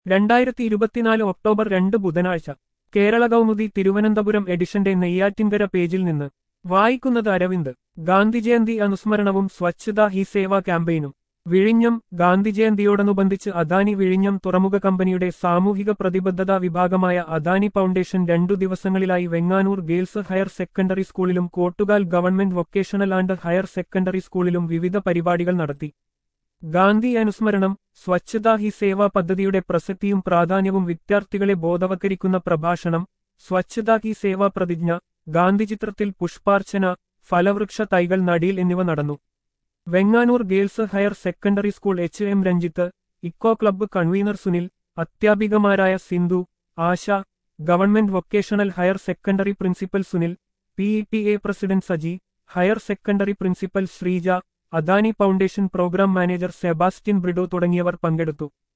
രണ്ടായിരത്തി ഇരുപത്തിനാല് ഒക്ടോബർ രണ്ട് ബുധനാഴ്ച കേരള കൗമുദി തിരുവനന്തപുരം എഡിഷന്റെ നെയ്യാറ്റിൻകര പേജിൽ നിന്ന് വായിക്കുന്നത് അരവിന്ദ് ഗാന്ധിജയന്തി അനുസ്മരണവും സ്വച്ഛതാ ഹി സേവ ക്യാമ്പയിനും വിഴിഞ്ഞം ഗാന്ധിജയന്തിയോടനുബന്ധിച്ച് അദാനി വിഴിഞ്ഞം തുറമുഖ കമ്പനിയുടെ സാമൂഹിക പ്രതിബദ്ധതാ വിഭാഗമായ അദാനി ഫൗണ്ടേഷൻ രണ്ടു ദിവസങ്ങളിലായി വെങ്ങാനൂർ ഗേൾസ് ഹയർ സെക്കൻഡറി സ്കൂളിലും Kottukal government vocational and higher secondary സ്കൂളിലും വിവിധ പരിപാടികൾ നടത്തി ഗാന്ധി അനുസ്മരണം സ്വച്ഛതാ ഹി സേവ പദ്ധതിയുടെ പ്രസക്തിയും പ്രാധാന്യവും വിദ്യാർത്ഥികളെ ബോധവൽക്കരിക്കുന്ന പ്രഭാഷണം സ്വച്ഛതാ ഹി സേവാ പ്രതിജ്ഞ ഗാന്ധിചിത്രത്തിൽ പുഷ്പാർച്ചന ഫലവൃക്ഷ തൈകൾ നടീൽ എന്നിവ നടന്നു Venganoor girls higher secondary school H M Ranjith eco club convener Sunil അധ്യാപികമാരായ Sindhu Asha government vocational higher secondary principal Sunil P E T A president Saji higher secondary principal Sreeja Adani foundation program manager Sebastian Brido തുടങ്ങിയവർ പങ്കെടുത്തു